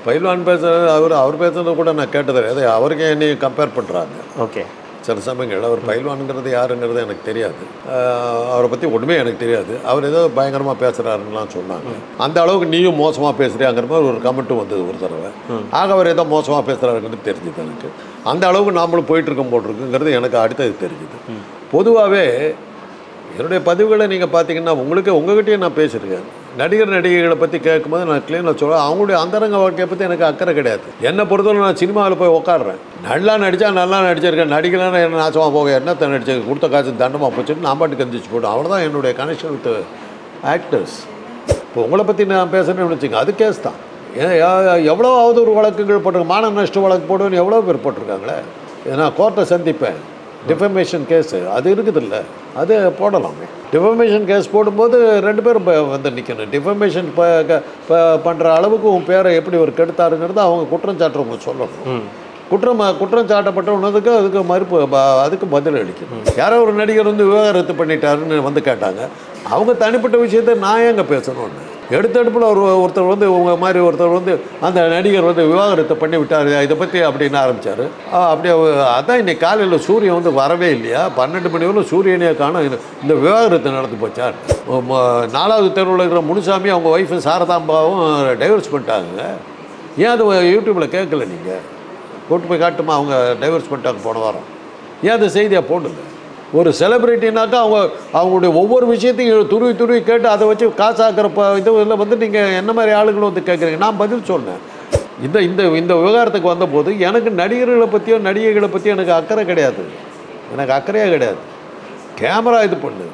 பயில்வான் பேசுறது அவர் அவர் பேசுறது கூட நான் கேட்டது அதை அவருக்கு என்னையும் கம்பேர் பண்ணுறாங்க ஓகே சில சமயங்கள் அவர் பயில்வானுங்கிறது யாருங்கிறது எனக்கு தெரியாது ஆஹ் அவரை பற்றி ஒன்றுமே எனக்கு தெரியாது அவர் ஏதோ பயங்கரமாக பேசுகிறாருன்னுலாம் சொன்னாங்க அந்த அளவுக்கு நீயும் மோசமாக பேசுறியாங்கிற மாதிரி ஒரு கமெண்ட்டும் வந்தது ஒரு தடவை ஆக அவர் ஏதோ மோசமாக பேசுகிறாருங்கிறது தெரிஞ்சுது எனக்கு அந்த அளவுக்கு நாமளும் போயிட்டு இருக்கோம் போட்டிருக்குங்கிறது எனக்கு அடுத்தது தெரிஞ்சுது பொதுவாகவே என்னுடைய பதிவுகளை நீங்கள் பார்த்தீங்கன்னா உங்களுக்கு உங்ககிட்டயே நான் பேசியிருக்கேன் நடிகர் நடிகைகளை பற்றி கேட்கும்போது நான் க்ளீனாக சொல்ல அவங்களுடைய அந்தரங்க வாழ்க்கையை பற்றி எனக்கு அக்கறை கிடையாது என்னை பொறுத்தவரை நான் சினிமாவில் போய் உட்காடுறேன் நல்லா நடித்தா நல்லா நடிச்சிருக்கேன் நடிக்கலாம் என்ன நாசமாக போக என்னத்தை நடிச்சு கொடுத்த காசு தண்டமாக போச்சுன்னு நான் பாட்டுக்கு எந்திரிச்சு போட்டேன் அவ்வளோதான் என்னுடைய கனெக்ஷன் வித் ஆக்டர்ஸ் இப்போ உங்களை பற்றி நான் பேசுகிறேன்னு வச்சுங்க அது கேஸ் தான் ஏன் எ- எவ்வளோ அவதூறு வழக்குகள் போட்டிருக்க மான நஷ்ட வழக்கு போடுவேன்னு எவ்வளோ பேர் போட்டிருக்காங்களே நான் கோர்ட்டை சந்திப்பேன் டிஃபமேஷன் கேஸு அது இருக்குதுல்ல அது போடலாமே டிஃபமேஷன் கேஸ் போடும்போது ரெண்டு பேரும் ப- வந்து நிற்கணும் டிஃபமேஷன் பண்ணுற அளவுக்கு உன் பேரை எப்படி ஒரு கெடுத்தாருங்கிறது அவங்க குற்றம் சாட்டுறவங்க சொல்லணும் குற்றம் குற்றம் சாட்டப்பட்டவனதுக்கு அதுக்கு மறுப்பு ப- அதுக்கு பதில் அளிக்கணும் யாரோ ஒரு நடிகர் வந்து விவாகரத்து பண்ணிட்டாருன்னு வந்து கேட்டாங்க அவங்க தனிப்பட்ட விஷயத்தை நான் ஏங்க பேசணும்னு எடுத்தடுப்பில் ஒரு ஒருத்தர் வந்து உங்க மாதிரி ஒருத்தர் வந்து அந்த நடிகர் வந்து விவாகரத்து பண்ணி விட்டார் இதை பற்றி அப்படின்னு ஆரம்பித்தார் அப்படியே அவ- அதான் இன்னைக்கு காலையில் சூரியன் வந்து வரவே இல்லையா பன்னெண்டு மணி வரைக்கும் சூரியனே காணும் இந்த- இந்த விவாகரத்து நடந்து போச்சார் ம- நாலாவது தெருவில் இருக்கிற முனுசாமி அவங்க ஒய்ஃபு சாரதாம்பாவும் டைவர்ஸ் பண்ணிட்டாங்க ஏன் அது யூடியூப்பில் கேட்கல நீங்கள் கூட்டு போய் காட்டுமா அவங்க டைவர்ஸ் பண்ணிட்டாங்க போன வாரம் ஏன் அந்த செய்தியாக போடல ஒரு செலிப்ரிட்டினாக்கா அவங்க அவங்களுடைய ஒவ்வொரு விஷயத்தையும் துருவி துருவி கேட்டு அதை வச்சு காசாக்கிற ப இது இதில் வந்து நீங்கள் என்ன மாதிரி ஆளுங்களும் வந்து கேட்குறீங்க நான் பதில் சொன்னேன் இந்த இந்த இந்த விவகாரத்துக்கு வந்தபோது எனக்கு நடிகர்களை பற்றியோ நடிகைகளை பற்றியோ எனக்கு அக்கறை கிடையாது எனக்கு அக்கறையே கிடையாது கேமரா இது பண்ணு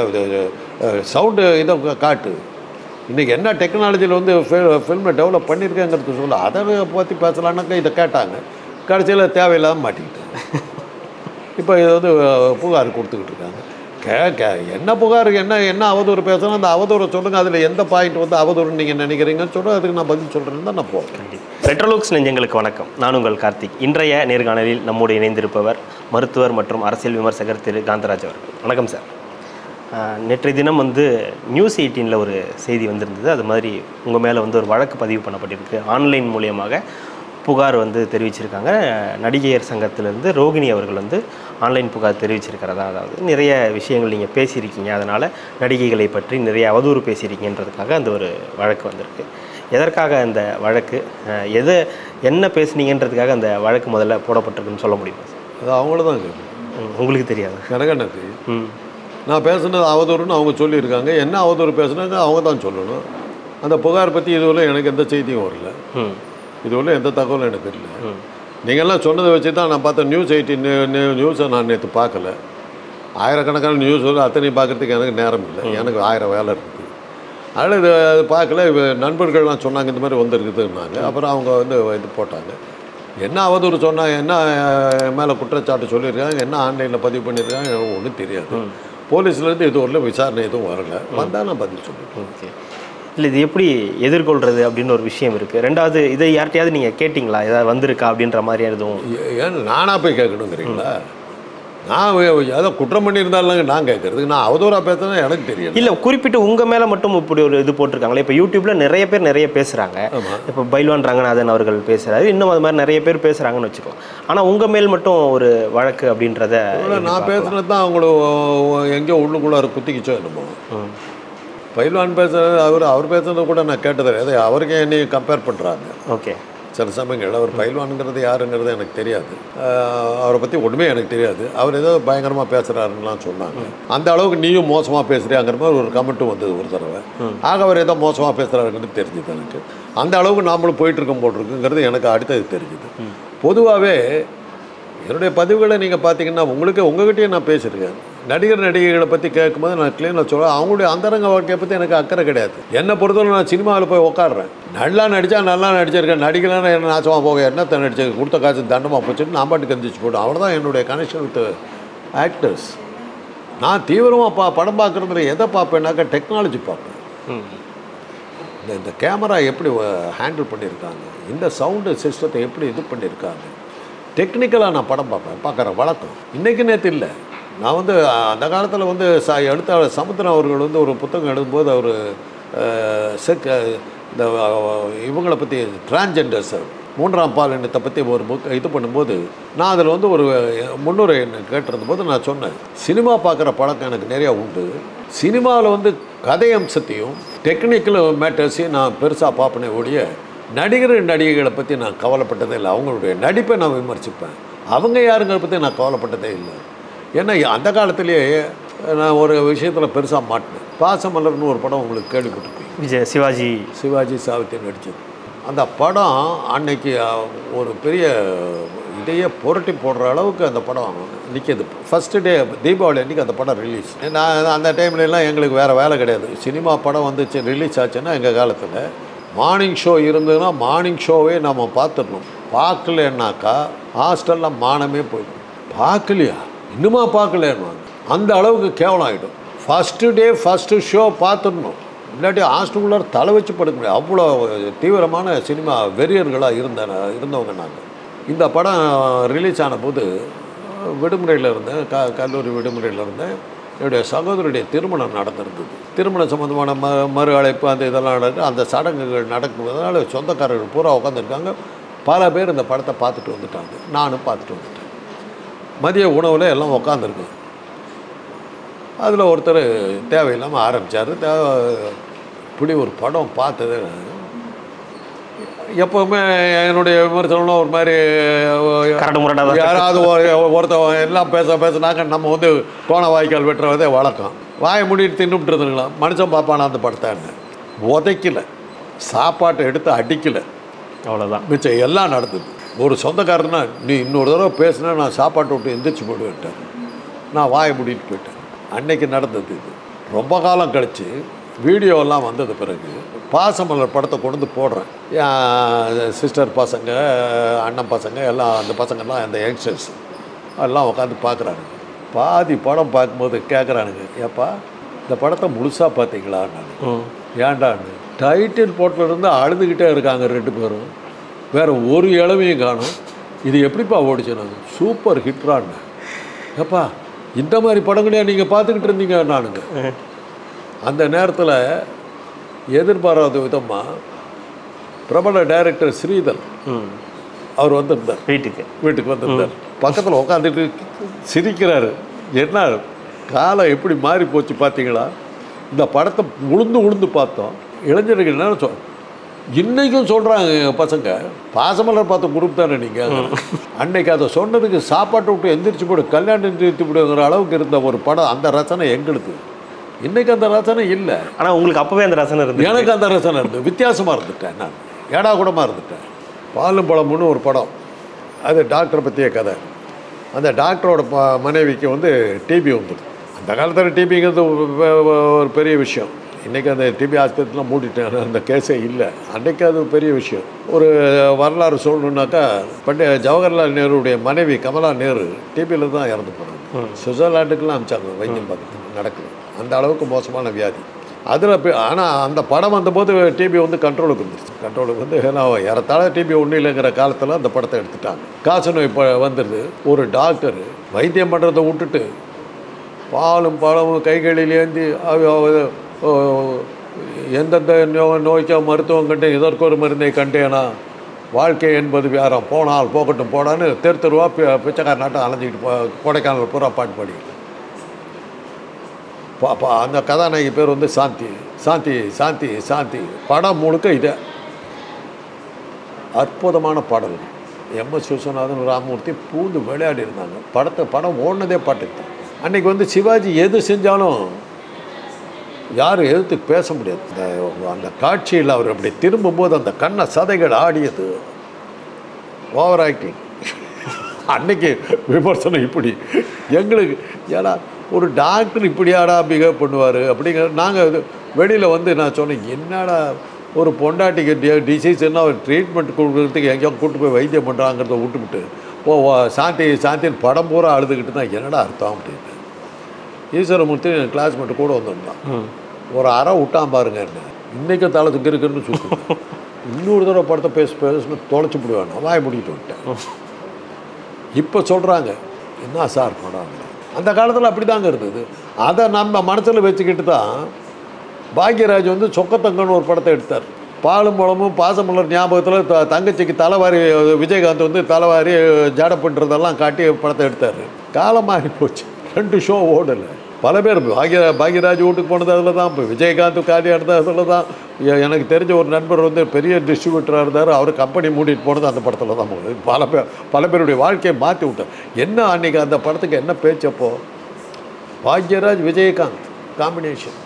சவுண்டு இதை காட்டு இன்றைக்கி என்ன டெக்னாலஜியில் வந்து ஃபில்மை டெவலப் பண்ணியிருக்கேங்கிறது சொல்ல அதை பற்றி பேசலான்னாக்கா இதை கேட்டாங்க கடைசியில் தேவையில்லாம மாட்டிக்கிட்டேன் இப்போ இது வந்து அஹ், புகார் கொடுத்துக்கிட்டு இருக்காங்க கே கே என்ன புகார் என்ன என்ன அவதூறு பேசணும் அந்த அவதூறை சொல்லுங்கள் அதில் எந்த பாயிண்ட் வந்து அவதூறுன்னு நீங்கள் நினைக்கிறீங்கன்னு சொல்ல அதுக்கு நான் பதில் சொல்கிறேன்னு தான் நான் போகிறேன் ரெட்ரோலுக்ஸ் நெஞ்சங்களுக்கு வணக்கம் நான் உங்கள் கார்த்திக் இன்றைய நேர்காணலில் நம்முடைய இணைந்திருப்பவர் மருத்துவர் மற்றும் அரசியல் விமர்சகர் திரு காந்தராஜ் அவர்கள் வணக்கம் சார் ஆஹ், நேற்றைய தினம் வந்து நியூஸ் எயிட்டீனில் ஒரு செய்தி வந்திருந்தது அது மாதிரி உங்கள் மேலே வந்து ஒரு வழக்கு பதிவு பண்ணப்பட்டிருக்கு ஆன்லைன் மூலியமாக புகார் வந்து தெரிவிச்சிருக்காங்க நடிகையர் சங்கத்திலேருந்து ரோகிணி அவர்கள் வந்து ஆன்லைன் புகார் தெரிவிச்சிருக்கிறதா அதாவது நிறைய விஷயங்கள் நீங்கள் பேசியிருக்கீங்க அதனால் நடிகைகளை பற்றி நிறைய அவதூறு பேசியிருக்கீங்கன்றதுக்காக அந்த ஒரு வழக்கு வந்திருக்கு எதற்காக அந்த வழக்கு அஹ், எதை என்ன பேசுனீங்கன்றதுக்காக அந்த வழக்கு முதல்ல போடப்பட்டிருக்குன்னு சொல்ல முடியுமா சார்? அது அவங்கள தான் கேட்கணும் ம், உங்களுக்கு தெரியாது எனக்கு என்ன தெரியும் ம் நான் பேசுனது அவதூறுன்னு அவங்க சொல்லியிருக்காங்க என்ன அவதூறு பேசுனாங்க அவங்க தான் சொல்லணும் அந்த புகார் பற்றி இதுவரை எனக்கு எந்த செய்தியும் வரல ம் இதுவரை எந்த தகவலும் எனக்கு இல்லை ம் நீங்கள்லாம் சொன்னதை வச்சு தான் நான் பார்த்தேன் நியூஸ் எயிட்டின் நியூஸை நான் நேற்று பார்க்கல ஆயிரக்கணக்கான நியூஸ் வந்து அத்தனையும் பார்க்குறதுக்கு எனக்கு நேரம் இல்லை எனக்கு ஆயிரம் வேலை இருக்குது அதனால் இது அது பார்க்கல இவ நண்பர்கள்லாம் சொன்னாங்க இந்த மாதிரி வந்திருக்குதுன்னாங்க அப்புறம் அவங்க வந்து இது போட்டாங்க என்ன அவதூறு சொன்னாங்க என்ன மேலே குற்றச்சாட்டு சொல்லியிருக்காங்க என்ன ஆன்லைனில் பதிவு பண்ணியிருக்காங்க எனக்கு ஒன்றும் தெரியாது போலீஸ்லேருந்து இது வரல விசாரணை எதுவும் வரல வந்தால் நான் பதில் சொல்லுவேன் ஓகே இல்லை இது எப்படி எதிர்கொள்கிறது அப்படின்னு ஒரு விஷயம் இருக்குது ரெண்டாவது இதை யார்கிட்டயாவது நீங்கள் கேட்டிங்களா ஏதாவது வந்திருக்கா அப்படின்ற மாதிரி எதுவும் ஏ- ஏன் நானாக போய் கேட்கணுங்கிறீங்களா நான் ஏதோ குற்றம் பண்ணியிருந்தாலும் நான் கேட்குறதுக்கு நான் அவதூறாக பேசுனா எனக்கு தெரியல இல்லை குறிப்பிட்டு உங்கள் மேலே மட்டும் இப்படி ஒரு இது போட்டிருக்காங்களே இப்போ யூடியூப்பில் நிறைய பேர் நிறைய பேசுகிறாங்க ஆமாம் இப்போ பைல்வான் ரங்கநாதன் அவர்கள் பேசுகிறாரு இன்னும் அது மாதிரி நிறைய பேர் பேசுகிறாங்கன்னு வச்சுக்கோ ஆனால் உங்கள் மேல் மட்டும் ஒரு வழக்கு அப்படின்றத நான் பேசுனது தான் அவங்கள எங்கேயோ உள்ளுக்குள்ளார குத்திக்கிச்சோ என்னமோ ம். பயில்வான் பேசுறது அவர் அவர் பேசுனது கூட நான் கேட்டது அதை அவருக்கு என்னையும் கம்பேர் பண்ணுறாங்க ஓகே சில சமயங்கள் அவர் பயில்வானுங்கிறது யாருங்கிறது எனக்கு தெரியாது ஆஹ் அவரை பற்றி ஒன்றுமே எனக்கு தெரியாது அவர் ஏதோ பயங்கரமாக பேசுகிறாருன்னுலாம் சொன்னாங்க அந்த அளவுக்கு நீயும் மோசமாக பேசுறியாங்கிற மாதிரி ஒரு கமெண்ட்டும் வந்தது ஒரு தடவை ஆக அவர் ஏதோ மோசமாக பேசுகிறாருங்கிறது தெரிஞ்சுது எனக்கு அந்த அளவுக்கு நாமளும் போயிட்டு இருக்கோம் போட்டிருக்குங்கிறது எனக்கு அடுத்தது தெரிஞ்சுது பொதுவாகவே என்னுடைய பதிவுகளை நீங்கள் பார்த்தீங்கன்னா உங்களுக்கு உங்ககிட்டயே நான் பேசியிருக்கேன் நடிகர் நடிகைகளை பற்றி கேட்கும்போது நான் க்ளீனாக சொல்ல அவங்களுடைய அந்தரங்க வாழ்க்கையை பற்றி எனக்கு அக்கறை கிடையாது என்னை பொறுத்தவரை நான் சினிமாவில் போய் உட்காடுறேன் நல்லா நடித்தா நல்லா நடிச்சிருக்கேன் நடிக்கலாம் என்ன நாசமாக போக என்னத்தை நடிச்சிருக்கேன் கொடுத்த காசு தண்டமாக போச்சுன்னு நான் பாட்டுக்கு எந்திரிச்சு போட்டேன் அவ்வளோதான் என்னுடைய கனெக்ஷன் வித் ஆக்டர்ஸ் நான் தீவிரமாக பா படம் பார்க்குறதுல எதை பார்ப்பேன்னாக்கா டெக்னாலஜி பார்ப்பேன் ம் இந்த இந்த கேமரா எப்படி ஹேண்டில் பண்ணியிருக்காங்க இந்த சவுண்டு சிஸ்டத்தை எப்படி இது பண்ணியிருக்காங்க டெக்னிக்கலாக நான் படம் பார்ப்பேன் பார்க்குற வழக்கம் இன்றைக்கு நேற்று இல்லை நான் வந்து அஹ், அந்த காலத்தில் வந்து ச எழுத்தாளர் சமுத்திரம் அவர்கள் வந்து ஒரு புத்தகம் எழுதும்போது அவர் செக் இந்த அஹ், இவங்களை பற்றி டிரான்ஜெண்டர்ஸ் மூன்றாம் பாலினத்தை பற்றி ஒரு புக் இது பண்ணும்போது நான் அதில் வந்து ஒரு முன்னுரை கேட்டிருந்த போது நான் சொன்னேன் சினிமா பார்க்குற பழக்கம் எனக்கு நிறையா உண்டு சினிமாவில் வந்து கதை அம்சத்தையும் டெக்னிக்கல் மேட்டர்ஸையும் நான் பெருசாக பார்ப்பனே ஒழிய நடிகர் நடிகைகளை பற்றி நான் கவலைப்பட்டதே இல்லை அவங்களுடைய நடிப்பை நான் விமர்சிப்பேன் அவங்க யாருங்களை பற்றி நான் கவலைப்பட்டதே இல்லை ஏன்னா அந்த காலத்திலேயே நான் ஒரு விஷயத்தில் பெருசாக மாட்டினேன் பாசமலர்னு ஒரு படம் உங்களுக்கு கேள்விப்பட்டிருப்பீங்க விஜய் சிவாஜி சிவாஜி சாவித்திரி நடித்தது அந்த படம் அன்னைக்கு அஹ், ஒரு பெரிய இதையே புரட்டி போடுற அளவுக்கு அந்த படம் நிற்கிது ஃபஸ்ட்டு டே தீபாவளி அன்றைக்கி அந்த படம் ரிலீஸ் நான் அந்த டைம்ல எல்லாம் எங்களுக்கு வேறு வேலை கிடையாது சினிமா படம் வந்துச்சு ரிலீஸ் ஆச்சுன்னா எங்கள் காலத்தில் மார்னிங் ஷோ இருந்ததுன்னா மார்னிங் ஷோவே நம்ம பார்த்துடணும் பார்க்கலன்னாக்கா ஹாஸ்டலில் மானமே போயிடும் பார்க்கலையா இன்னுமா பார்க்கலன்னு அந்த அளவுக்கு கேவலம் ஆகிடும் ஃபஸ்ட்டு டே ஃபஸ்ட்டு ஷோ பார்த்துடணும் இல்லாட்டி ஹாஸ்டலுக்குள்ளார தலை வச்சு படுக்க முடியாது அவ்வளோ தீவிரமான சினிமா வெறியர்களாக இருந்த இருந்தவங்க நாங்கள் இந்த படம் ரிலீஸ் ஆன போது விடுமுறையில் இருந்தேன் க கல்லூரி விடுமுறையில் இருந்தேன் என்னுடைய சகோதரருடைய திருமணம் நடந்திருந்தது திருமணம் சம்மந்தமான ம மறு அழைப்பு அந்த இதெல்லாம் நடக்கு அந்த சடங்குகள் நடக்கும்போதனால சொந்தக்காரர்கள் பூரா உட்காந்துருக்காங்க பல பேர் இந்த படத்தை பார்த்துட்டு வந்துட்டாங்க நானும் பார்த்துட்டு வந்துட்டேன் மதிய உணவில் எல்லாம் உட்காந்துருக்கு அதில் ஒருத்தர் தேவையில்லாமல் ஆரம்பித்தார் தேவை இப்படி ஒரு படம் பார்த்தது எப்போவுமே என்னுடைய விமர்சனம்லாம் ஒரு மாதிரி கரடு முரடாக தான் யாராவது ஒரு- ஒருத்தன் எல்லாம் பேச பேசினாக்க நம்ம வந்து கோண வாய்க்கால் வெட்டுறதே வழக்கம் வாயை மூடிட்டு தின்னுட்டு இருந்துக்கலாம் மனுஷன் பார்ப்பானா அந்த படத்தை உதைக்கல சாப்பாட்டை எடுத்து அடிக்கல அவ்வளோதான் மிச்சம் எல்லாம் நடந்தது ஒரு சொந்தக்காரனா நீ இன்னொரு தடவை பேசுனா நான் சாப்பாட்டை விட்டு எந்திரிச்சு போடுவேன்ட்டேன் நான் வாயை மூடிட்டு போயிட்டேன் அன்னைக்கு நடந்தது இது ரொம்ப காலம் கழித்து வீடியோலாம் வந்தது பிறகு பாசமலர் படத்தை கொண்டு வந்து போடுறேன் என் சிஸ்டர் பசங்க அண்ணன் பசங்க எல்லாம் அந்த பசங்கள்லாம் அந்த யங்ஸ்டர்ஸ் எல்லாம் உட்காந்து பார்க்குறாங்க பாதி படம் பார்க்கும்போது கேட்குறானுங்க ஏப்பா இந்த படத்தை முழுசாக பார்த்தீங்களா நான் ம் ஏன்டான்னு டைட்டில் போட்டிலிருந்து அழுதுகிட்டே இருக்காங்க ரெண்டு பேரும் வேற ஒரு இளவையும் காணும் இது எப்படிப்பா ஓடிச்சு நான் சூப்பர் ஹிட்ரான்னு ஏப்பா இந்த மாதிரி படங்களையா நீங்கள் பார்த்துக்கிட்டு இருந்தீங்க நானுங்க அந்த நேரத்தில் எதிர்பாராத விதமாக பிரபல டைரக்டர் ஸ்ரீதர் ம் அவர் வந்திருந்தார் வீட்டுக்கு வீட்டுக்கு வந்திருந்தார் பக்கத்தில் உட்காந்துட்டு சிரிக்கிறாரு என்ன காலம் எப்படி மாறி போச்சு பார்த்தீங்களா இந்த படத்தை உளுந்து உளுந்து பார்த்தோம் இளைஞர்கள் என்ன சொல் இன்னைக்கும் சொல்கிறாங்க பசங்க பாசமலர் பார்த்த குரூப் தானே நீங்கள் அன்னைக்கு அதை சொன்னதுக்கு சாப்பாட்டை விட்டு எந்திரிச்சு போடு கல்யாணம் நிறுத்தி விடுங்கிற அளவுக்கு இருந்த ஒரு படம் அந்த ரசனை எங்களுக்கு இன்னைக்கு அந்த ரசனை இல்லை ஆனால் உங்களுக்கு அப்போவே அந்த ரசனை இருந்து எனக்கு அந்த ரசனை இருந்தது வித்தியாசமாக இருந்துட்டேன் நான் ஏடா கூடமாக இருந்துட்டேன் பாலும் பழமுன்னு ஒரு படம் அது டாக்டரை பற்றிய கதை அந்த டாக்டரோட ப மனைவிக்கு வந்து டிபி வந்துடும் அந்த காலத்தில் டிபிங்கிறது ஒரு பெரிய விஷயம் இன்றைக்கி அந்த டிபி ஆஸ்பத்திரிலாம் மூடிட்டேன் அந்த கேஸே இல்லை அன்றைக்கி அது பெரிய விஷயம் ஒரு வரலாறு சொல்லணுன்னாக்கா பண்டைய ஜவஹர்லால் நேருடைய மனைவி கமலா நேரு டிபியில் தான் இறந்து போனாங்க சுவிட்சர்லாண்டுக்கெல்லாம் அமிச்சாங்க வைத்தியம் பார்க்கறதுக்கு நடக்கல அந்த அளவுக்கு மோசமான வியாதி அதில் ஆனால் அந்த படம் வந்தபோது டிபி வந்து கண்ட்ரோலுக்கு வந்துருச்சு கண்ட்ரோலுக்கு வந்து ஏன்னா ஏறத்தாழ டிபி ஒன்றும் இல்லைங்கிற காலத்தில் அந்த படத்தை எடுத்துட்டாங்க காசு நோய் இப்போ வந்துடுது ஒரு டாக்டர் வைத்தியம் பண்ணுறதை விட்டுட்டு பாலும் பழமும் கைகளில் ஏந்தி அவ- அவ- ஓ, எந்தெந்த நோ நோய்க்கோ மருத்துவம் கண்டேன் இதற்கு ஒரு மருந்தை கண்டேனா வாழ்க்கை என்பது வேறாம் போனால் போகட்டும் போடான்னு தெரு தெருவா பி- பிச்சைக்கார நாட்டம் அலைஞ்சிக்கிட்டு போ கொடைக்கானல் பூரா பாட்டு பாடி பா- பா- அந்த கதாநாயகி பேர் வந்து சாந்தி சாந்தி சாந்தி சாந்தி படம் முழுக்க இதை அற்புதமான பாடல் எம்எஸ் விஸ்வநாதன் ராமமூர்த்தி பூந்து விளையாடி இருந்தாங்க படத்தை படம் ஓடினதே பாட்டுக்கு தான் அன்னைக்கு வந்து சிவாஜி எது செஞ்சாலும் யாரும் எதிர்த்து பேச முடியாது இந்த அந்த காட்சியில் அவர் அப்படி திரும்பும்போது அந்த கண்ணை சதைகள் ஆடியது ஓவர் ஆக்டிங் அன்னைக்கு விமர்சனம் இப்படி எங்களுக்கு ஏன்னா ஒரு டாக்டர் இப்படியாடா பிஹேவ் பண்ணுவார் அப்படிங்கிற நாங்கள் வெளியில் வந்து நான் சொன்னேன் என்னடா ஒரு பொண்டாட்டிக்கு டி டிசீஸ்னா ஒரு ட்ரீட்மெண்ட் கொடுக்குறதுக்கு எங்கேயோ கூட்டு போய் வைத்தியம் பண்ணுறாங்கிறத விட்டுவிட்டு ஓ ஓ, சாந்தி சாந்தின்னு படம் பூரா அழுதுகிட்டு தான் என்னடா அர்த்தம் அப்படின்னு ஈஸ்வரமூர்த்தி என் கிளாஸ்மேட்டு கூட வந்திருந்தான் ம் ஒரு அறை விட்டான் பாருங்க என்ன இன்றைக்கும் தளத்துக்கு இருக்குன்னு சொல்லி இன்னொரு தடவை படத்தை பேச பேசணும் தொலைச்சி விடுவேன் வாய முடிக்கிட்டு விட்டேன் இப்போ சொல்கிறாங்க என்ன சார் படம் அந்த காலத்தில் அப்படி தாங்க இருந்தது அதை நம்ம மனசில் வச்சுக்கிட்டு தான் பாக்யராஜ் வந்து சொக்கத்தங்கன்னு ஒரு படத்தை எடுத்தார் பாலும் பழமும் பாசமலர் ஞாபகத்தில் த தங்கச்சிக்கு தலைவாரி விஜயகாந்த் வந்து தலைவாரி ஜாட பண்ணுறதெல்லாம் காட்டி படத்தை எடுத்தார் காலம் மாறி போச்சு ரெண்டு ஷோ ஓடலை பல பேர் பாக்ய பாக்யராஜ் வீட்டுக்கு போனது அதில் தான் இப்போ விஜயகாந்த் காடி எடுத்தது அதில் தான் எ- எனக்கு தெரிஞ்ச ஒரு நண்பர் வந்து பெரிய டிஸ்ட்ரிபியூட்டராக இருந்தார் அவர் கம்பெனி மூடிட்டு போனது அந்த படத்தில் தான் போகுது பல பேர் பல பேருடைய வாழ்க்கையை மாற்றி விட்டார் என்ன அன்னைக்கு அந்த படத்துக்கு என்ன பேச்சப்போ பாக்யராஜ் விஜயகாந்த் காம்பினேஷன்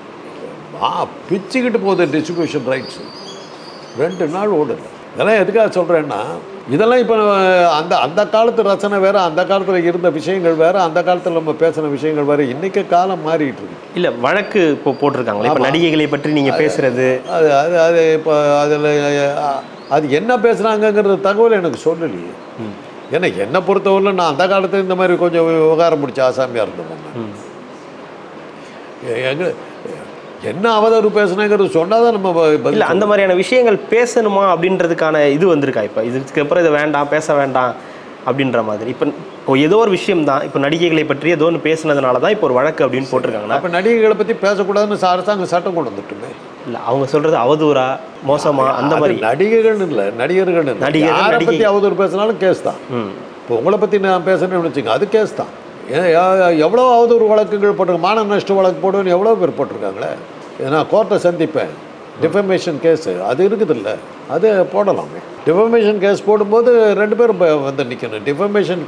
ஆ பிச்சுக்கிட்டு போகுது டிஸ்ட்ரிபியூஷன் ரைட்ஸ் ரெண்டு நாள் ஓடுது இதெல்லாம் எதுக்காக சொல்கிறேன்னா இதெல்லாம் இப்போ அந்த அந்த காலத்து ரசனை வேறு அந்த காலத்தில் இருந்த விஷயங்கள் வேறு அந்த காலத்தில் நம்ம பேசின விஷயங்கள் வேறு இன்றைக்கி காலம் மாறிட்டு இருக்கு இல்ல வழக்கு இப்போ போட்டிருக்காங்களே இப்போ நடிகைகளை பற்றி நீங்க பேசுறது அது அது அது இப்போ அதில் அது என்ன பேசுகிறாங்கங்கிறது தகவல் எனக்கு சொல்லலையே ஏன்னா என்னை பொறுத்தவரையில் நான் அந்த காலத்துல இந்த மாதிரி கொஞ்சம் விவகாரம் முடிச்ச ஆசாமியாக இருந்தேன் நான். எ- எங்க என்ன அவதூறு பேசுனாங்கிறது சொன்னால் தான் நம்ம ப- பதில் இல்ல அந்த மாதிரியான விஷயங்கள் பேசணுமா அப்படின்றதுக்கான இது வந்திருக்கா இப்போ இதுக்கு அப்புறம் இதை வேண்டாம் பேச வேண்டாம் அப்படின்ற மாதிரி இப்போ இப்போ ஏதோ ஒரு விஷயம் தான் இப்போ நடிகைகளை பற்றி ஏதோ ஒன்று பேசுனதுனால தான் இப்போ ஒரு வழக்கு அப்படின்னு போட்டிருக்காங்கன்னா அப்போ நடிகைகளை பற்றி பேசக்கூடாதுன்னு ச- அரசாங்கம் சட்டம் கொண்டு வந்துட்டுமே இல்லை அவங்க சொல்றது அவதூறா மோசமா அந்த அது மாதிரி நடிகைகள் இல்லை நடிகர்கள் இல்லை நடிகர்கள், யாரை நடிகை. பற்றி அவதூறு பேசினாலும் கேஸ் தான் ம் இப்போ உங்களை பற்றி நான் பேசுறேன்னு வச்சுங்க அது கேஸ் தான் ஏன் எ- எவ்வளோ அவதூறு வழக்குகள் போட்டிருக்க மான நஷ்ட வழக்கு போடுவேன்னு எவ்வளோ பேர் போட்டிருக்காங்களே நான் கோர்ட்டை சந்திப்பேன் டிஃபமேஷன் கேஸு அது இருக்குதுல்ல அது போடலாமே டிஃபமேஷன் கேஸ் போடும்போது ரெண்டு பேரும் ப- வந்து நிற்கணும் டிஃபமேஷன்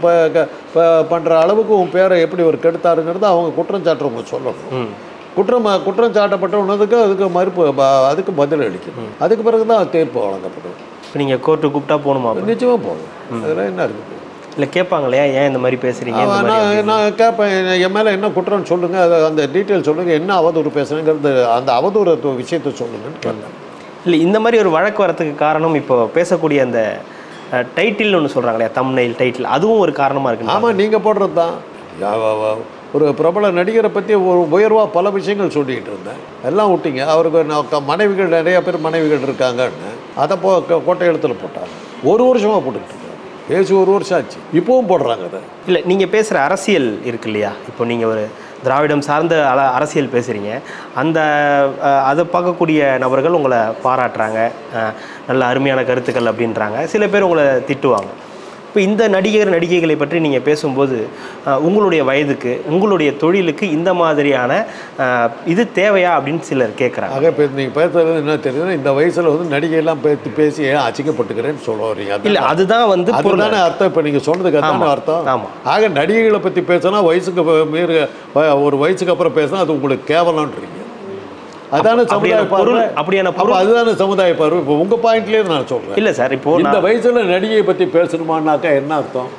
பண்ணுற அளவுக்கு உன் பேரை எப்படி ஒரு கெடுத்தாருங்கிறது அவங்க குற்றம் சாட்டுறவங்க சொல்லணும் ம் குற்றம் குற்றம் சாட்டப்பட்ட உணவுக்கு அதுக்கு மறுப்பு ப- அதுக்கு பதில் அளிக்கணும் அதுக்கு பிறகு தான் தீர்ப்பு வழங்கப்படும் இப்போ நீங்கள் கோர்ட்டு கூப்பிட்டா போகணுமா அப்ப? நிச்சயமாக போகும் அதில் என்ன இருக்குது இல்லை கேட்பாங்களே ஏன் இந்த மாதிரி பேசுறீங்க இந்த அவன் மாதிரி நான் நான் கேட்பேன் என் மேலே என்ன குற்றம் சொல்லுங்கள் அதை அந்த டீட்டெயில் சொல்லுங்கள் என்ன அவதூறு பேசுகிறேங்கிறது அந்த அவதூறு விஷயத்தை சொல்லுங்கன்னு கேட்டேன் இல்லை இந்த மாதிரி ஒரு வழக்கு வரதுக்கு காரணம் இப்போ பேசக்கூடிய அந்த டைட்டில் ஒன்று சொல்கிறாங்களே தம்னைல் டைட்டில் அதுவும் ஒரு காரணமாக இருக்கு ஆமாம் நீங்கள் போடுறது தான் யா- வா- வா. ஒரு பிரபல நடிகரை பற்றி ஒரு உயர்வாக பல விஷயங்கள் சொல்லிக்கிட்டு இருந்தேன் எல்லாம் விட்டீங்க அவருக்கு நான் க- மனைவிகள் நிறைய பேர் மனைவிகள் இருக்காங்கன்னு அதை போ க- கோட்டை எழுத்தில் போட்டாங்க ஒரு வருஷமாக போட்டுக்கிட்டு இருக்காங்க பேசி ஒரு வருஷம் ஆச்சு இப்போவும் போடுறாங்க அதை இல்லை நீங்கள் பேசுகிற அரசியல் இருக்கு இல்லையா இப்போ நீங்கள் ஒரு திராவிடம் சார்ந்த அல அரசியல் பேசுகிறீங்க அந்த அஹ், அதை பார்க்கக்கூடிய நபர்கள் உங்களை பாராட்டுறாங்க அஹ், நல்ல அருமையான கருத்துக்கள் அப்படின்றாங்க சில பேர் உங்களை திட்டுவாங்க இப்போ இந்த நடிகர் நடிகைகளை பற்றி நீங்கள் பேசும்போது அஹ், உங்களுடைய வயதுக்கு உங்களுடைய தொழிலுக்கு இந்த மாதிரியான அஹ், இது தேவையா அப்படின்னு சிலர் கேட்குறாங்க ஆக இப்போ நீங்கள் பேசுறது என்ன தெரியுதுன்னா இந்த வயசில் வந்து நடிகையெல்லாம் பேசி பேசி ஏன் அசிங்கப்பட்டுக்கிறேன்னு சொல்ல வரீங்க அது இல்லை அதுதான் வந்து பொருள் அதுதானே அர்த்தம் இப்போ நீங்கள் சொன்னதுக்கு அதானே ஆமா, அர்த்தம் ஆமா. ஆக நடிகைகளை பற்றி பேசினா வயசுக்கு ப- மீறி வ- ஒரு வயசுக்கு அப்புறம் பேசினா அது உங்களுக்கு கேவலம்ன்றீங்க அதானே சமுதாய அப்படியான பொருள் பார்வை அப்படியான அப்போ பொருள் அதுதானே சமுதாய பார்வை இப்போ உங்கள் பாயிண்ட்லேயே நான் சொல்கிறேன் இல்லை சார் இப்போ இந்த நான் வயசுல நடிகையை பற்றி பேசணுமான்னாக்கா என்ன அர்த்தம்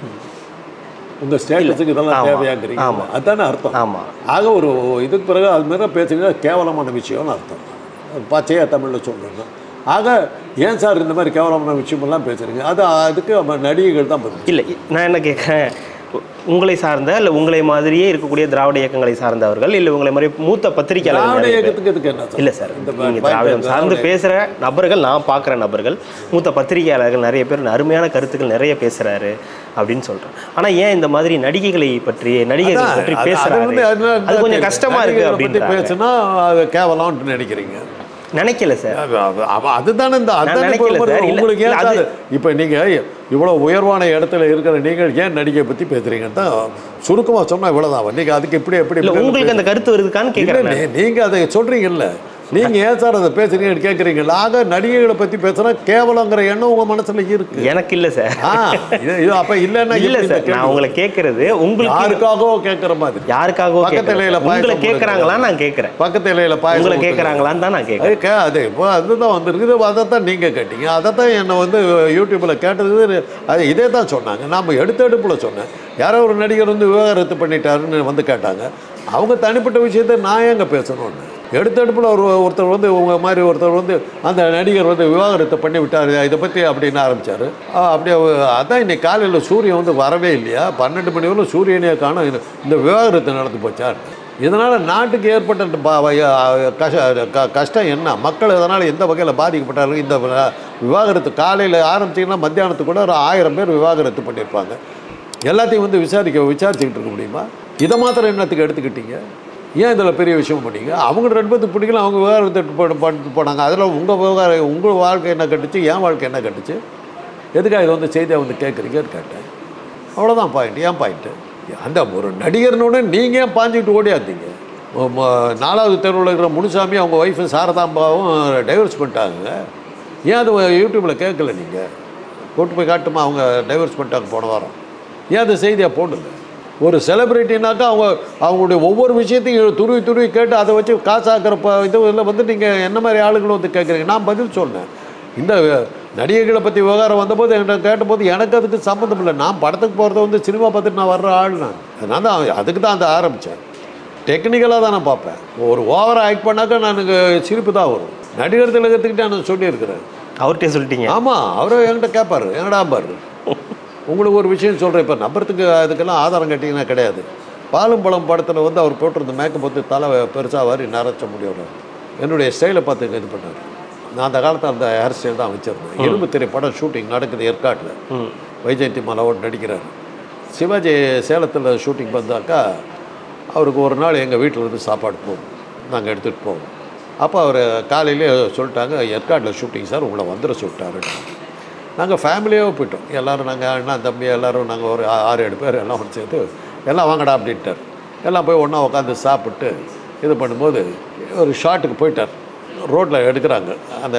உங்கள் ஸ்டேட்டஸுக்கு இதெல்லாம் ஆமா, தேவையாங்கிறீங்க ஆமா. அதானே அர்த்தம் ஆமாம் ஆக ஒரு இதுக்கு பிறகு அது மாரி பேசுங்க கேவலமான விஷயம்னு அர்த்தம் அது பச்சையாக தமிழில் சொல்லணும் ஆக ஏன் சார் இந்த மாதிரி கேவலமான விஷயமெல்லாம் பேசுறீங்க அது அதுக்கு நம்ம நடிகைகள் தான் பதில் இல்லை நான் என்ன கேட்குறேன் உங்களை சார்ந்த இல்லை உங்களை மாதிரியே இருக்கக்கூடிய திராவிட இயக்கங்களை சார்ந்தவர்கள் இல்லை உங்களை மாதிரி மூத்த பத்திரிகையாளர்கள் திராவிட நிறைய பேர். இயக்கத்துக்கு இதுக்கு என்ன சார் இல்லை சார் இந்த நீங்கள் ப- திராவிடம் சார்ந்து திராவிட- பேசுகிற நபர்கள் நான் பார்க்குற நபர்கள் மூத்த பத்திரிகையாளர்கள் நிறைய பேர் அருமையான கருத்துக்கள் நிறைய பேசுகிறாரு அப்படின்னு சொல்கிறேன் ஆனால் ஏன் இந்த மாதிரி நடிகைகளை பற்றி நடிகர்களை அதான், பற்றி அது- அது பேசுகிறாரு வந்து அதனால அது கொஞ்சம் தான் கஷ்டமா இருக்கு நடிகைகளை பத்தி அப்படின்னு பேசுனா அது கேவலம்னு நினைக்கிறீங்க நினைக்கல சார் அது- அது- அவ- அதுதானே இந்த அதுதானே இப்போ நினைக்கல ஒரு- சார். இல்ல, உங்களுக்கு ஏன் இல்ல, அது- சார் இப்போ நீங்கள் இவ்வளோ உயர்வான இடத்துல இருக்கிற நீங்கள் ஏன் நடிகை பற்றி பேசுறீங்கன்னு தான் சுருக்கமாக சொன்னால் இவ்வளோதான் நீங்கள் அதுக்கு இப்படி எப்படி இல்லை இப்படி உங்களுக்கு அந்த கருத்து வருதுக்கான்னு கேட்குறேன் இல்லை நீங்க அதை சொல்றீங்கல்ல நீங்க ஏன் சார் அதை பேசுறீங்கன்னு கேட்குறீங்கல்ல ஆக நடிகைகளை பத்தி பேசுனா கேவலங்கிற எண்ணம் உங்க மனசுல இருக்கு எனக்கு இல்லை சார் ஆ இது இது அப்ப இல்லைன்னா இல்லை எப்படி இந்த சார் நான் கேள்வி? உங்களை கேட்கறது உங்களுக்கு யாருக்காகவோ கேட்குற மாதிரி யாருக்காகவோ பக்கத்து கேட்கல. இலையில பாயசம் உங்களை போடுறது. கேட்குறாங்களா நான் கேட்குறேன் பக்கத்து இலையில பாயசம் உங்களை ஊத்துங்க. கேட்குறாங்களான்னு தான் நான் கேட்குறேன் அது கே அது இப்போ அதுதான் வந்திருக்குது அதைத்தான் நீங்கள் கேட்டீங்க அதைத்தான் என்னை வந்து யூடியூப்பில் கேட்டது அது இதே தான் சொன்னாங்க நாம் எடுத்த எடுப்பில் சொன்னேன் யாரோ ஒரு நடிகர் வந்து விவாகரத்து பண்ணிட்டாருன்னு வந்து கேட்டாங்க அவங்க தனிப்பட்ட விஷயத்தை நான் ஏங்க பேசணும்னு எடுத்த எடுப்பில் ஒரு ஒருத்தர் வந்து உங்கள் மாதிரி ஒருத்தர் வந்து அந்த நடிகர் வந்து விவாகரத்தை பண்ணி விட்டார் இதை பற்றி அப்படின்னு ஆரம்பித்தார் அப்படியே அவ- அதான் இன்னைக்கு காலையில் சூரியன் வந்து வரவே இல்லையா பன்னெண்டு மணி வரைக்கும் சூரியனே காணும் இந்த- இந்த விவாகரத்து நடந்து போச்சா இதனால் நாட்டுக்கு ஏற்பட்ட இந்த ப- வ- கஷ க- கஷ்டம் என்ன மக்கள் இதனால் எந்த வகையில் பாதிக்கப்பட்டார்கள் இந்த வ- விவாகரத்து காலையில் ஆரம்பிச்சிங்கன்னா மத்தியானத்துக்கு கூட ஒரு ஆயிரம் பேர் விவாகரத்து பண்ணியிருப்பாங்க எல்லாத்தையும் வந்து விசாரிக்க விசாரிச்சுக்கிட்டு இருக்க முடியுமா இதை மாத்திரம் என்னத்துக்கு எடுத்துக்கிட்டீங்க ஏன் இதில் பெரிய விஷயம் பண்ணீங்க அவங்க ரெண்டு பேர்த்துக்கு பிடிக்கல அவங்க விவகாரத்தை போட்டு பண்ணிட்டு போனாங்க அதில் உங்கள் விவகாரம் உங்கள் வாழ்க்கை என்ன கட்டுச்சு என் வாழ்க்கை என்ன கட்டுச்சு எதுக்காக இதை வந்து செய்தியை வந்து கேட்குறீங்கன்னு கேட்டேன் அவ்வளோதான் பாயிண்ட் ஏன் பாயிண்ட்டு அந்த ஒரு நடிகர்னோட நீங்கள் ஏன் பாஞ்சிக்கிட்டு ஓடியாந்தீங்க ம- ம- நாலாவது தெருவில் இருக்கிற முனுசாமி அவங்க ஒய்ஃபு சாரதாம்பாவும் டைவர்ஸ் பண்ணிட்டாங்க ஏன் அது யூடியூப்பில் கேட்கல நீங்கள் கூட்டு போய் காட்டுமா அவங்க டைவர்ஸ் பண்ணிட்டாங்க போன வாரம் ஏன் அது செய்தியாக போடல ஒரு செலிப்ரிட்டினாக்கா அவங்க அவங்களுடைய ஒவ்வொரு விஷயத்தையும் துருவி துருவி கேட்டு அதை வச்சு காசாக்கிற ப இது இதில் வந்து நீங்கள் என்ன மாதிரி ஆளுங்களும் வந்து கேட்குறீங்க நான் பதில் சொன்னேன் இந்த நடிகைகளை பற்றி விவகாரம் வந்தபோது என்கிட்ட கேட்டபோது எனக்கு அதுக்கு சம்மந்தம் இல்லை நான் படத்துக்கு போகிறத வந்து சினிமா பார்த்துட்டு நான் வர்ற ஆள் நான் நான் தான் அதுக்கு தான் அந்த ஆரம்பித்தேன் டெக்னிக்கலாக தான் நான் பார்ப்பேன் ஒரு ஓவராக ஆக்ட் பண்ணாக்கா நான் எனக்கு சிரிப்பு தான் வரும் நடிகர் திலகத்துக்கிட்டே நான் சொல்லியிருக்கிறேன் அவர்கிட்டே சொல்லிட்டீங்க ஆமாம் அவரும் என்கிட்ட கேட்பாரு என்னடா பாரு உங்களுக்கு ஒரு விஷயம் சொல்கிறேன் இப்போ நம்புறதுக்கு அதுக்கெல்லாம் ஆதாரம் கட்டிங்கன்னா கிடையாது பாலும் பழம் படத்தில் வந்து அவர் போட்டிருந்த மேக்கப் வந்து தலை பெருசாக வாரி நரைச்ச முடியல என்னுடைய ஸ்டைலை பார்த்து இது பண்ணார் நான் அந்த காலத்தில் அந்த ஹேர் ஸ்டைல் தான் வச்சுருந்தேன் இரும்பு திரை படம் ஷூட்டிங் நடக்குது ஏற்காட்டில் ம் வைஜெயந்தி மலாவோடு நடிக்கிறார் சிவாஜி சேலத்தில் ஷூட்டிங் வந்தாக்கா அவருக்கு ஒரு நாள் எங்கள் வீட்டில் இருந்து சாப்பாடு போகும் நாங்கள் எடுத்துகிட்டு போவோம் அப்போ அவர் காலையிலே சொல்லிட்டாங்க ஏற்காட்டில் ஷூட்டிங் சார் உங்களை வந்துட சொல்லிட்டாருன்னு நாங்கள் ஃபேமிலியாக போயிட்டோம் எல்லோரும் நாங்கள் அண்ணா தம்பி எல்லோரும் நாங்கள் ஒரு ஆ- ஆறு ஏழு பேர் எல்லாம் ஒன்று சேர்த்து எல்லாம் வாங்கடா அப்படின்ட்டார் எல்லாம் போய் ஒன்றா உட்காந்து சாப்பிட்டு இது பண்ணும்போது ஒரு ஷாட்டுக்கு போயிட்டார் ரோட்டில் எடுக்கிறாங்க அந்த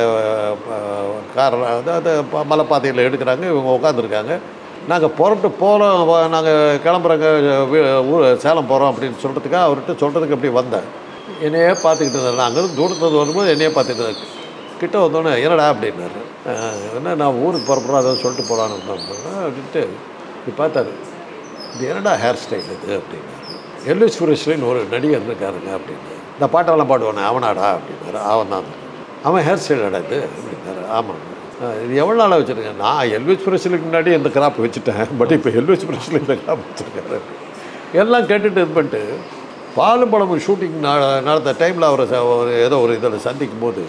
காரில் அதாவது ப- மலைப்பாதையில் எடுக்கிறாங்க இவங்க உட்காந்துருக்காங்க நாங்கள் புறப்பட்டு போகிறோம் நாங்கள் கிளம்புறோங்க வீ- ஊர் சேலம் போகிறோம் அப்படின்னு சொல்கிறதுக்காக அவர்கிட்ட சொல்கிறதுக்கு அப்படி வந்தேன் என்னையே பார்த்துக்கிட்டு இருந்தேன் நான் அங்கேருந்து தூரத்தில் வரும்போது என்னையே பார்த்துட்டு இருந்தேன் கிட்ட வந்தோடனே என்னடா அப்படின்னாரு "அஹ், என்ன நான் ஊருக்கு புறப்படுறோம் அதை சொல்லிட்டு போகலான்னு இருந்தோம் அப்படின்ட்டு இப்படி பார்த்தாரு இது என்னடா ஹேர் ஸ்டைல் இது அப்படின்னாரு எல்விஸ் சுரேஷ்லின்னு ஒரு நடிகர் இருக்காருங்க அப்படின்னு இந்த பாட்டெல்லாம் பாடுவானே அவனாடா அப்படின்னாரு அவன் தான் அவன் ஹேர் ஸ்டைலாடா இது அப்படின்னாரு ஆமாங்க "அஹ், இது எவ்வளோ நாளாக வச்சுருக்கேன் நான் எல்விஸ் பிரஸ்லுக்கு முன்னாடி இந்த கிராப் வச்சுட்டேன் பட் இப்போ எல்விஸ் பிரஸ்ல இந்த கிராப் வச்சுருக்காரு எல்லாம் கேட்டுட்டு இது பண்ணிட்டு பாலும் பழமும் ஷூட்டிங் நடந்த டைமில் அவரை ச- ஒரு ஏதோ ஒரு இதில் சந்திக்கும் போது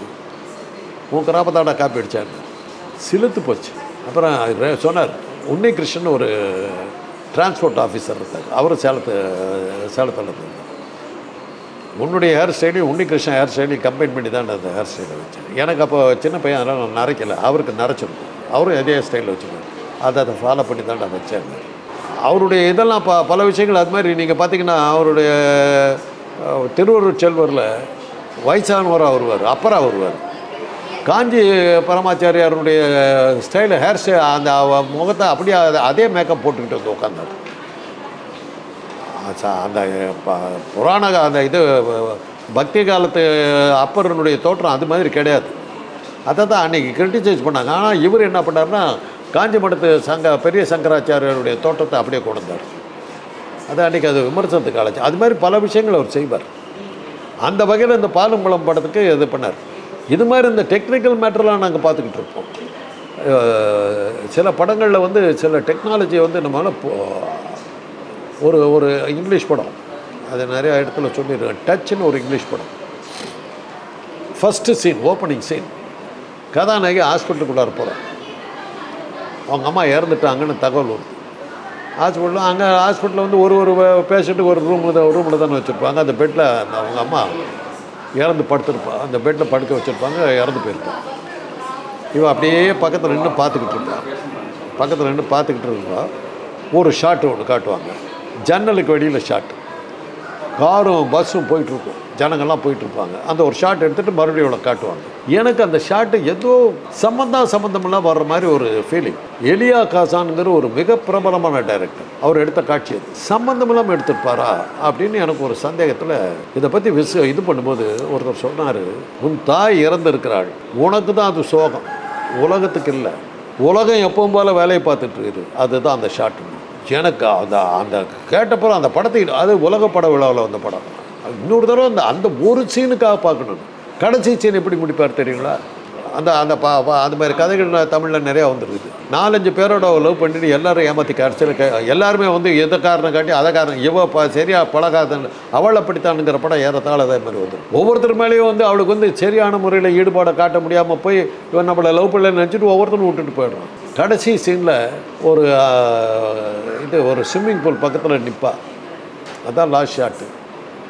உன் கிராப்பத்தாடா காப்பி அடித்தாங்க சிலுத்து போச்சு அப்புறம் ரே- சொன்னார் உன்னை கிருஷ்ணன் ஒரு டிரான்ஸ்போர்ட் ஆஃபீஸர் இருந்தார் அவரும் சேலத்து சேலத்தில் இருந்தார் உன்னுடைய ஹேர் ஸ்டைலையும் உன்னி கிருஷ்ணன் ஹேர் ஸ்டைலையும் கம்பைன் பண்ணி தான் அந்த ஹேர் ஸ்டைலை வச்சேன் எனக்கு அப்போ சின்ன பையன் அதனால் நான் நரைக்கல அவருக்கு நரைச்சிருக்கும் அவரும் அதே ஸ்டைலில் வச்சுருக்காரு அதை அதை ஃபாலோ பண்ணி தான் நான் வச்சேன் அவருடைய இதெல்லாம் ப பல விஷயங்கள் அது மாதிரி நீங்கள் பார்த்தீங்கன்னா அவருடைய அஹ், திருவருட் செல்வரில் வயசானவராக வருவார் அப்பரா வருவார் காஞ்சி பரமாச்சாரியாருடைய ஸ்டைலு ஹேர் ஸ்டைல் அந்த அவ- முகத்தை அப்படியே அத- அதே மேக்கப் போட்டுக்கிட்டு வந்து உட்காந்தார் ச- அந்த ப- புராண கா- அந்த இது பக்தி காலத்து அப்பரனுடைய தோற்றம் அது மாதிரி கிடையாது அதை தான் அன்றைக்கி கிரிட்டிசைஸ் பண்ணாங்க ஆனால் இவர் என்ன பண்ணாருன்னா காஞ்சி மடத்து சங்க பெரிய சங்கராச்சாரியருடைய தோற்றத்தை அப்படியே கொண்டு வந்தார் அது அன்றைக்கி அது விமர்சனத்துக்கு ஆளாச்சு அது மாதிரி பல விஷயங்கள் அவர் செய்வார் அந்த வகையில் இந்த பாலும் பழம் படத்துக்கு இது பண்ணார் இது மாதிரி இந்த டெக்னிக்கல் மேட்டர்லாம் நாங்கள் பார்த்துக்கிட்டு இருப்போம் அஹ் சில படங்களில் வந்து சில டெக்னாலஜி வந்து நம்மளால் போ- ஒரு ஒரு இங்கிலீஷ் படம் அது நிறைய இடத்துல சொல்லியிருக்கேன் டச்சுன்னு ஒரு இங்கிலீஷ் படம் ஃபஸ்ட்டு சீன் ஓப்பனிங் சீன் கதாநாயகி ஹாஸ்பிட்டலுக்குள்ளார போகிறான் அவங்க அம்மா இறந்துட்டாங்கன்னு தகவல் வருது ஹாஸ்பிட்டலில் அங்கே ஹாஸ்பிட்டலில் வந்து ஒரு ஒரு பேஷண்ட்டுக்கு ஒரு ரூமில் தான் ரூமில் தானே வச்சுருப்பாங்க அந்த பெட்டில் அந்த அவங்க அம்மா இறந்து படுத்திருப்பா அந்த பெட்டில் படுக்க வச்சுருப்பாங்க இறந்து போயிருப்பான் இவன் அப்படியே பக்கத்தில் நின்று பார்த்துக்கிட்டு இருப்பான் பக்கத்தில் நின்று பார்த்துக்கிட்டு இருப்பா ஒரு ஷாட்டு ஒன்று காட்டுவாங்க ஜன்னலுக்கு வெளியில் ஷாட்டு காரும் பஸ்ஸும் போயிட்டுருக்கும் ஜனங்கள்லாம் போயிட்டுருப்பாங்க அந்த ஒரு ஷாட் எடுத்துகிட்டு மறுபடியும் இவ்வளோ காட்டுவாங்க எனக்கு அந்த ஷாட்டு ஏதோ சம்மந்தம் சம்மந்தமெல்லாம் வர்ற மாதிரி ஒரு ஃபீலிங் எலியா காசானுங்கிற ஒரு மிக பிரபலமான டைரக்டர் அவர் எடுத்த காட்சி அது சம்மந்தம் இல்லாமல் எடுத்துருப்பாரா அப்படின்னு எனக்கு ஒரு சந்தேகத்தில் இதை பற்றி விச இது பண்ணும்போது ஒருத்தர் சொன்னார் உன் தாய் இறந்திருக்கிறாள் உனக்கு தான் அது சோகம் உலகத்துக்கு இல்லை உலகம் எப்பவும் போல வேலையை பார்த்துட்டு இருக்குது அதுதான் அந்த ஷாட்டு எனக்கு அந்த அந்த கேட்டப்பறம் அந்த படத்தை அது உலக பட விழாவில் வந்த படம் இன்னொரு தடவை அந்த அந்த ஒரு சீனுக்காக பார்க்கணும் கடைசி சீன் எப்படி முடிப்பார் தெரியுங்களா அந்த அந்த பா பா- அந்த மாதிரி கதைகள் தமிழில் நிறையா வந்துருக்குது நாலஞ்சு பேரோட லவ் பண்ணிட்டு எல்லாரும் ஏமாற்றி கடைசியில் க எல்லாருமே வந்து எதை காரணம் காட்டி அதை காரணம் இவ ப சரியா பழகாதன் அவளை படித்தானுங்கிற படம் ஏறத்தாழ அதே மாதிரி வந்துடும் ஒவ்வொருத்தர் மேலேயும் வந்து அவளுக்கு வந்து சரியான முறையில் ஈடுபாடை காட்ட முடியாமல் போய் இவன் நம்மளை லவ் பண்ணலன்னு நினச்சிட்டு ஒவ்வொருத்தரும் விட்டுட்டு போயிடுறான் கடைசி சீனில் ஒரு ஆ, இது ஒரு ஸ்விம்மிங் பூல் பக்கத்தில் நிற்பா அதான் லாஸ்ட் ஷாட்டு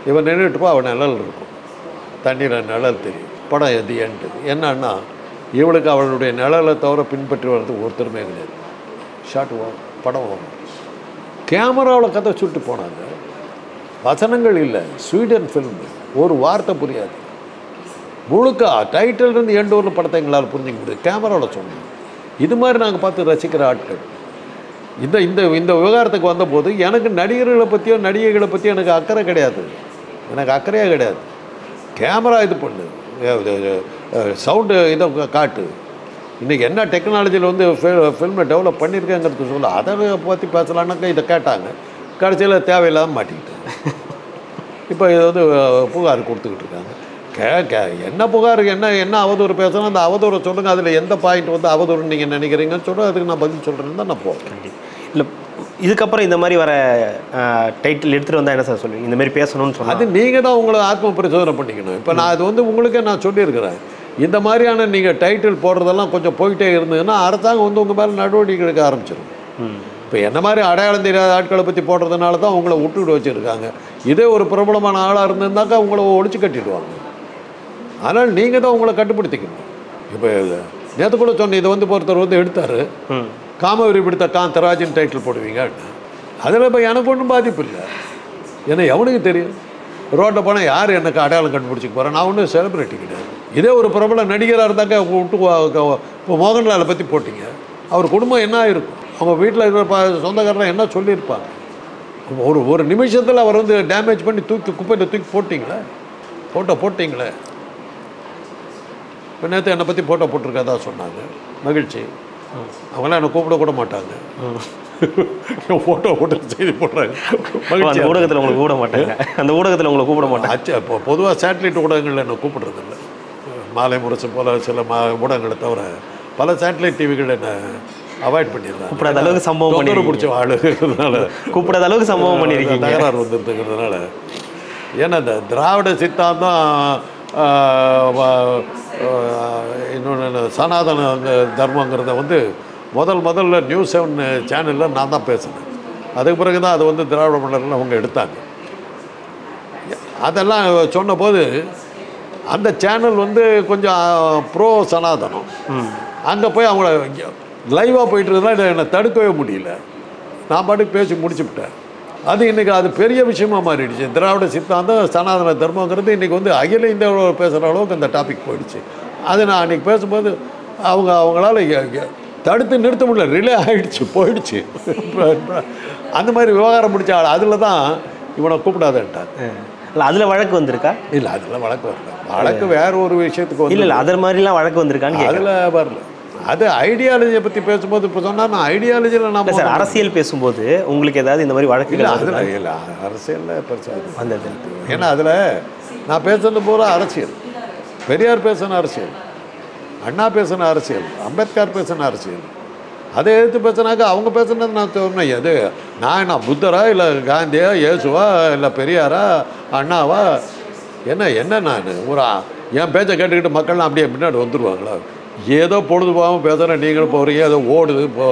இவன் நின்றுட்டுப்போ அவன் நிழல் இருக்கும் தண்ணீரில் நிழல் தெரியும் படம் எது எண்டு என்னன்னா இவளுக்கு அவளுடைய நிழலை தவிர பின்பற்றி வர்றது ஒருத்தருமே கிடையாது ஷார்ட் வரும் படம் வரும் கேமராவில் கதை சுட்டு போனாங்க வசனங்கள் இல்லை ஸ்வீடன் ஃபிலிம் ஒரு வார்த்தை புரியாது முழுக்க டைட்டில் இருந்து எண்டு ஒரு படத்தை எங்களால் புரிஞ்சிக்க முடியாது கேமராவில் சொன்னோம் இது மாதிரி நாங்கள் பார்த்து ரசிக்கிற ஆட்கள் இந்த இந்த இந்த விவகாரத்துக்கு வந்தபோது எனக்கு நடிகர்களை பற்றியோ நடிகைகளை பற்றியோ எனக்கு அக்கறை கிடையாது எனக்கு அக்கறையே கிடையாது கேமரா இது பண்ணு சவுண்டு இதை காட்டு இன்றைக்கி என்ன டெக்னாலஜியில் வந்து ஃபில்மை டெவலப் பண்ணியிருக்கேங்கிறது சொல்ல அதை பற்றி பேசலான்னாக்கா இதை கேட்டாங்க கடைசியில் தேவையில்லாம மாட்டிக்கிட்டேன் இப்போ இது வந்து அஹ், புகார் கொடுத்துக்கிட்டு இருக்காங்க கே கே என்ன புகார் என்ன என்ன அவதூறு பேசணும் அந்த அவதூறை சொல்லுங்கள் அதில் எந்த பாயிண்ட் வந்து அவதூறு நீங்கள் நினைக்கிறீங்கன்னு சொல்ல அதுக்கு நான் பதில் சொல்கிறேன்னு தான் நான் போவேன் இல்லை இதுக்கப்புறம் இந்த மாதிரி வர டைட்டில் எடுத்துகிட்டு வந்தால் என்ன சார் சொல்லுவீங்க இந்த மாதிரி பேசணும்னு சொன்னா அது நீங்கள் தான் உங்களை ஆத்ம பரிசோதனை பண்ணிக்கணும் இப்போ நான் அது வந்து உங்களுக்கே நான் சொல்லியிருக்கிறேன் இந்த மாதிரியான நீங்கள் டைட்டில் போடுறதெல்லாம் கொஞ்சம் போயிட்டே இருந்ததுன்னா அரசாங்கம் வந்து உங்கள் மேலே நடவடிக்கை எடுக்க ஆரம்பிச்சிடும் ம் இப்போ என்ன மாதிரி அடையாளம் தெரியாத ஆட்களை பற்றி போடுறதுனால தான் உங்களை விட்டுக்கிட்டு வச்சுருக்காங்க இதே ஒரு பிரபலமான ஆளாக இருந்திருந்தாக்கா உங்களை ஒழிச்சு கட்டிடுவாங்க ஆனால் நீங்கள் தான் உங்களை கட்டுப்படுத்திக்கணும் இப்போ நேற்று கூட சொன்ன இதை வந்து ஒருத்தர் வந்து எடுத்தார் ம் காமவரி பிடித்த காந்தராஜன் டைட்டில் போடுவீங்க அதில் இப்போ எனக்கு ஒன்றும் பாதிப்பு இல்லை ஏன்னா எவனுக்கு தெரியும் ரோட்டில் போனால் யார் எனக்கு அடையாளம் கண்டுபிடிச்சிக்க போகிறேன் நான் ஒன்றும் செலிப்ரிட்டி கிடையாது இதே ஒரு பிரபல நடிகராக இருந்தாக்கா விட்டு இப்போ மோகன்லாலை பற்றி போட்டிங்க அவர் குடும்பம் என்ன இருக்கும் அவங்க வீட்டில் இருக்கிற ப சொந்தக்காரலாம் என்ன சொல்லியிருப்பாங்க ஒரு ஒரு நிமிஷத்தில் அவர் வந்து டேமேஜ் பண்ணி தூக்கி குப்பையில் தூக்கி போட்டிங்களே ஃபோட்டோ போட்டிங்களே இப்போ நேற்று என்னை பற்றி ஃபோட்டோ போட்டிருக்கதா சொன்னாங்க மகிழ்ச்சி அவங்களாம் என்னை கூப்பிட கூட மாட்டாங்க ஃபோட்டோ போட்டு செய்தி போடுறாங்க அப்ப மகிழ்ச்சி அந்த ஊடகத்தில் உங்களை கூப்பிட மாட்டாங்க அந்த ஊடகத்தில் உங்களை கூப்பிட மாட்டாங்க அச்சு இப்போ பொதுவாக சேட்டலைட் ஊடகங்களில் என்னை கூப்பிடுறது இல்லை மாலை முரசு போல சில மா ஊடகங்களை தவிர பல சேட்டலைட் டிவிகள் என்ன அவாய்ட் பண்ணிடுறாங்க கூப்பிடாத அளவுக்கு சம்பவம் தொந்தரவு பண்ணிருக்கீங்க பிடிச்ச ஆளுங்கிறதுனால கூப்பிடாத அளவுக்கு சம்பவம் பண்ணியிருக்கீங்க தகராறு வந்துருதுங்கிறதுனால ஏன்னா இந்த திராவிட சித்தாந்தம் ஆஹ், வ- ஆஹ், இன்னொன்று என்ன, சனாதன தர்மங்கிறத வந்து முதல் முதல்ல நியூஸ் செவன் சேனலில் நான் தான் பேசினேன் அதுக்கு பிறகு தான் அது வந்து திராவிட மன்னர்கள் அவங்க எடுத்தாங்க அதெல்லாம் சொன்னபோது அந்த சேனல் வந்து கொஞ்சம் ப்ரோ சனாதனம் அங்கே போய் அவங்கள லைவாக போயிட்டு இருந்தால் என்னை தடுக்கவே முடியல நான் பாட்டுக்கு பேசி முடிச்சுவிட்டேன் அது இன்றைக்கி அது பெரிய விஷயமா மாறிடுச்சு திராவிட சித்தாந்தம் சனாதன தர்மங்கிறது இன்றைக்கி வந்து அகில இந்தியாவில் பேசுகிற அளவுக்கு அந்த டாபிக் போயிடுச்சு அது நான் அன்றைக்கி பேசும்போது அவங்க அவங்களால எ- எ- தடுத்து நிறுத்த முடியல ரிலே ஆகிடுச்சு போயிடுச்சு அந்த மாதிரி விவகாரம் முடிச்ச ஆள் அதில் தான் இவனை கூப்பிடாதேன்ட்டாங்க இல்லை அதில் வழக்கு வந்திருக்கா இல்லை அதெல்லாம் வழக்கு வரல வழக்கு வேற ஒரு விஷயத்துக்கு வந்து இல்லை இல்லை அதில் மாதிரிலாம் வழக்கு வந்திருக்கான்னு கேட்குறேன் அதில் வரல அது ஐடியாலஜியை பற்றி பேசும்போது இப்போ சொன்னால் நான் ஐடியாலஜியில் இல்லை நான் சார் அரசியல் பேசும்போது உங்களுக்கு ஏதாவது இந்த மாதிரி இல்லை வழக்குகள் அதில் இல்லை அரசியலில் பெருசாக வந்தது ஏன்னா அதில் நான் பேசுறது பூரா அரசியல் பெரியார் பேசின அரசியல் அண்ணா பேசின அரசியல் அம்பேத்கர் பேசின அரசியல் அதை எடுத்து பேசினாக்கா அவங்க பேசுனது நான் சொன்னேன் எது நான் என்ன புத்தரா இல்லை காந்தியா இயேசுவா இல்லை பெரியாரா அண்ணாவா என்ன என்ன நான் ஒரு ஆ- என் பேச்சை கேட்டுக்கிட்டு மக்கள்லாம் அப்படியே முன்னாடி வந்துடுவாங்களா ஏதோ பொழுது போகாமல் பேசுகிறேன் நீங்களும் போகிறீங்க ஏதோ ஓடுது போ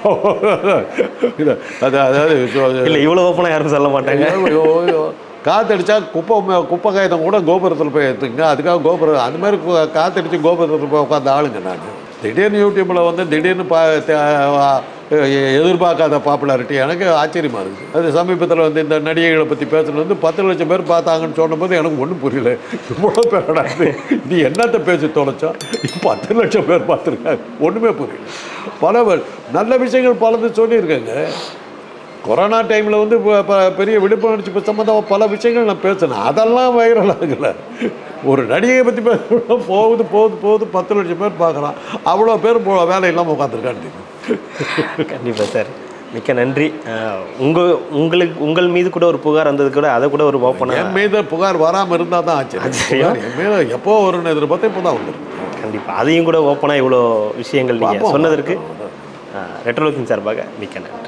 இது அது அதாவது சொ- இல்லை இவ்வளோ ஓப்பனாக யாரும் சொல்ல மாட்டாங்க ஐயோ, ஐயோ. காத்தடிச்சா குப்பை மே- குப்பை காயத்தம் கூட கோபுரத்தில் போய் எடுத்துங்க அதுக்காக கோபுரம் அந்த மாதிரி கு- காத்தடிச்சு கோபுரத்தில் போய் உட்காந்து ஆளுங்க நான் திடீர்னு யூடியூப்பில் வந்து திடீர்னு பா தே- ஆ, எ- எதிர்பார்க்காத பாப்புலாரிட்டி எனக்கு ஆச்சரியமாக இருக்குது அது சமீபத்தில் வந்து இந்த நடிகைகளை பற்றி பேசுனது வந்து பத்து லட்சம் பேர் பார்த்தாங்கன்னு சொன்னபோது எனக்கு ஒன்றும் புரியல இவ்வளோ பேரடா இது நீ என்னத்தை பேசி தொலைச்சோம் பத்து லட்சம் பேர் பார்த்துருக்காங்க ஒன்றுமே புரியல பல வ- நல்ல விஷயங்கள் பலது சொல்லியிருக்கேங்க கொரோனா டைமில் வந்து இப்போ ப- பெரிய விழிப்புணர்ச்சி இப்போ சம்மந்தமாக பல விஷயங்கள் நான் பேசினேன் அதெல்லாம் வைரல் ஆகலை ஒரு நடிகையை பற்றி பேசணும் போகுது போகுது போகுது பத்து லட்சம் பேர் பார்க்குறான் அவ்வளோ பேர் போ வேலை இல்லாமல் உட்காந்துருக்கான்னு கண்டிப்பாக சார் மிக்க நன்றி உங்கள் உங்களுக்கு உங்கள் மீது கூட ஒரு புகார் வந்தது கூட அதை கூட ஒரு ஓப்பனாக என் மீது புகார் வராமல் இருந்தால் தான் ஆச்சு புகார் என் மீது எப்போ வரும்னு எதிர்பார்த்தா இப்போ தான் வந்துருக்கு கண்டிப்பாக அதையும் கூட ஓப்பனாக இவ்வளோ விஷயங்கள் நீங்கள் பார்ப்போம். சொன்னதற்கு ரெட்ரோலோக்கின் சார்பாக மிக்க நன்றி